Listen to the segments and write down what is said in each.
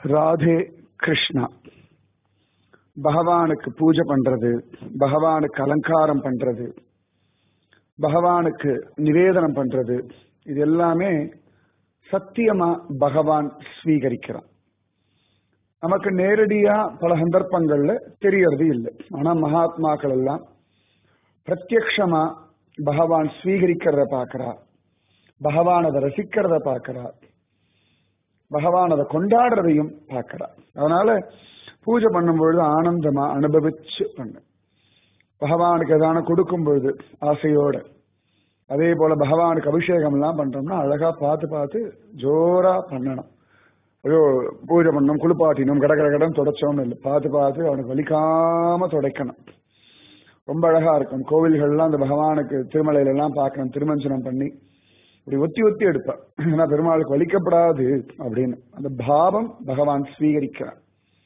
ராதே கிருஷ்ணா பகவானுக்கு பூஜை பண்றது பகவானுக்கு அலங்காரம் பண்றது பகவானுக்கு நிவேதனம் பண்றது இது எல்லாமே சத்தியமா பகவான் ஸ்வீகரிக்கிறான் நமக்கு நேரடியா பல சந்தர்ப்பங்கள்ல தெரியறது இல்லை ஆனா மகாத்மாக்கள் எல்லாம் பிரத்யக்ஷமா பகவான் ஸ்வீகரிக்கிறத பார்க்கிறா பகவான் அதை ரசிக்கிறத பார்க்கிறா பகவான் அதை கொண்டாடுறதையும் பார்க்கிறா அதனால பூஜை பண்ணும்பொழுது ஆனந்தமா அனுபவிச்சு பண்ணு பகவானுக்கு எதான கொடுக்கும் பொழுது ஆசையோட அதே போல பகவானுக்கு அபிஷேகம் எல்லாம் பண்றோம்னா அழகா பார்த்து பார்த்து ஜோரா பண்ணணும் ஐயோ பூஜை பண்ணணும் குளிப்பாட்டினோம் கட கட கடன் தொடச்சோம்னு இல்லை பார்த்து பார்த்து அவனுக்கு வலிக்காம துடைக்கணும் ரொம்ப அழகா இருக்கும் கோவில்கள்லாம் அந்த பகவானுக்கு திருமலையில எல்லாம் பார்க்கணும் திருமஞ்சனம் பண்ணி இப்படி ஒத்தி ஒத்தி எடுப்பேன் ஏன்னா பெருமாளுக்கு வலிக்கப்படாது அப்படின்னு அந்த பாவம் பகவான் ஸ்வீகரிக்கிறான்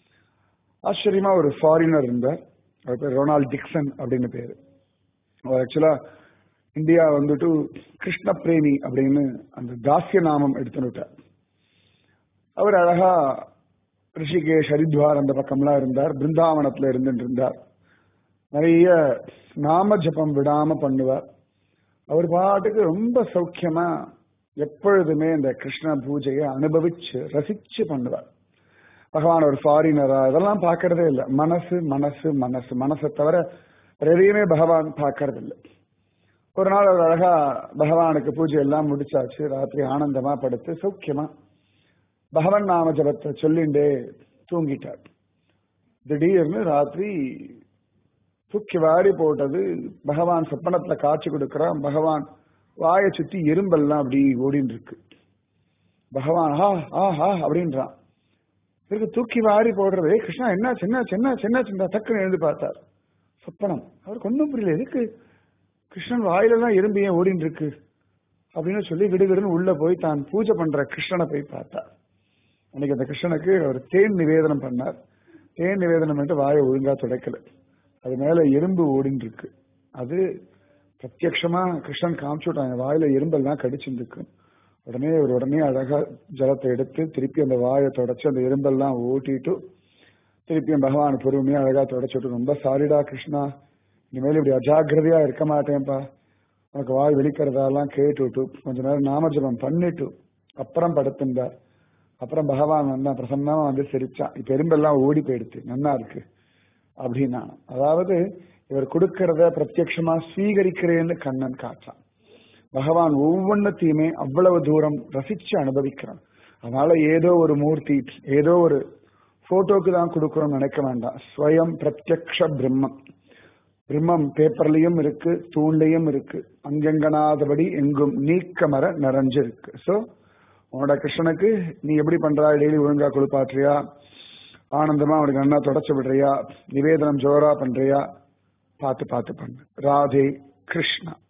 ஆச்சரியமா ஒரு ஃபாரினர் இருந்தார் அவர் பேர் ரொனால்ட் டிக்சன் அப்படின்னு பேரு அவர் ஆக்சுவலா இந்தியா வந்துட்டு கிருஷ்ண பிரேமி அப்படின்னு அந்த தாசிய நாமம் எடுத்துட்டார் அவர் அழகா ரிஷிகேஷ் ஹரித்வார் அந்த பக்கம்லாம் இருந்தார் பிருந்தாவனத்துல இருந்துட்டு இருந்தார் நிறைய நாம ஜபம் விடாம பண்ணுவார் அவர் பாட்டுக்கு ரொம்ப சௌக்கியமா எப்பொழுதுமே இந்த கிருஷ்ண பூஜையை அனுபவிச்சு ரசிச்சு பண்ணுவார் பகவான் ஒரு ஃபாரினரா இதெல்லாம் பார்க்கறதே இல்லை மனசு மனசு மனசு மனசை தவிர எதையுமே பகவான் பார்க்கறது இல்லை ஒரு நாள் அவர் அழகா பகவானுக்கு பூஜை எல்லாம் முடிச்சாச்சு ராத்திரி ஆனந்தமா படுத்து சௌக்கியமா பகவன் நாம ஜபத்தை சொல்லிண்டே தூங்கிட்டார் திடீர்னு ராத்திரி தூக்கி வாரி போட்டது பகவான் சொப்பனத்துல காட்சி கொடுக்கிறான் பகவான் வாயை சுத்தி எறும்பெல்லாம் அப்படி ஓடின்னு இருக்கு பகவான் ஆ ஆ ஆ அப்படின்றான் இருக்கு தூக்கி வாரி போடுறது ஏ கிருஷ்ணா என்ன சின்ன சின்ன சின்ன சின்ன டக்குன்னு எழுந்து பார்த்தார் சொப்பனம் அவருக்கு ஒன்றும் புரியல எதுக்கு கிருஷ்ணன் வாயிலெல்லாம் எறும்பு ஏன் ஓடின்னு இருக்கு அப்படின்னு சொல்லி விடுவிடுன்னு உள்ள போய் தான் பூஜை பண்ற கிருஷ்ணனை போய் பார்த்தார் அன்னைக்கு அந்த கிருஷ்ணனுக்கு அவர் தேன் நிவேதனம் பண்ணார் தேன் நிவேதனம் பண்ணிட்டு வாயை ஒழுங்கா துடைக்கல அது மேல எறும்பு ஓடின்னு இருக்கு அது பிரத்யக்ஷமா கிருஷ்ணன் காமிச்சு விட்டாங்க வாயில எறும்பெல்லாம் கடிச்சிருக்கு உடனே ஒரு உடனே அழகா ஜலத்தை எடுத்து திருப்பி அந்த வாயை தொடச்சு அந்த எறும்பெல்லாம் ஓட்டிட்டு திருப்பியும் பகவான் பொறுமையா அழகா தொடச்சுட்டு ரொம்ப சாரிடா கிருஷ்ணா இனிமேல் இப்படி அஜாக்கிரதையா இருக்க மாட்டேன்ப்பா உனக்கு வாய் வெளிக்கிறதெல்லாம் கேட்டுட்டு கொஞ்ச நேரம் நாமஜபம் பண்ணிட்டு அப்புறம் படுத்திருந்தார் அப்புறம் பகவான் வந்தா பிரசன்னமா வந்து சிரிச்சான் இப்ப எறும்பெல்லாம் ஓடி போயிடுச்சு நன்னா இருக்கு அப்படின்னா அதாவது இவர் கொடுக்கறத பிரத்யட்சமா ஸ்வீகரிக்கிறேன்னு கண்ணன் காட்டான் பகவான் ஒவ்வொன்னத்தையுமே அவ்வளவு தூரம் ரசிச்சு அனுபவிக்கிறான் அதனால ஏதோ ஒரு மூர்த்தி ஏதோ ஒரு போட்டோக்கு தான் கொடுக்கறோம் நினைக்க வேண்டாம் ஸ்வயம் பிரத்யக்ஷ பிரம்மம் பிரம்மம் பேப்பர்லயும் இருக்கு தூண்லையும் இருக்கு அங்கங்கனாதபடி எங்கும் நீக்கமர நிறைஞ்சு இருக்கு சோ உன்னோட கிருஷ்ணனுக்கு நீ எப்படி பண்றா டெய்லி ஒழுங்கா குளிப்பாட்டுறியா ஆனந்தமா அவனுக்கு நல்லா தொடச்சு விடுறியா நிவேதனம் ஜோரா பண்றியா பார்த்து பார்த்து பண்ணு ராதே கிருஷ்ணா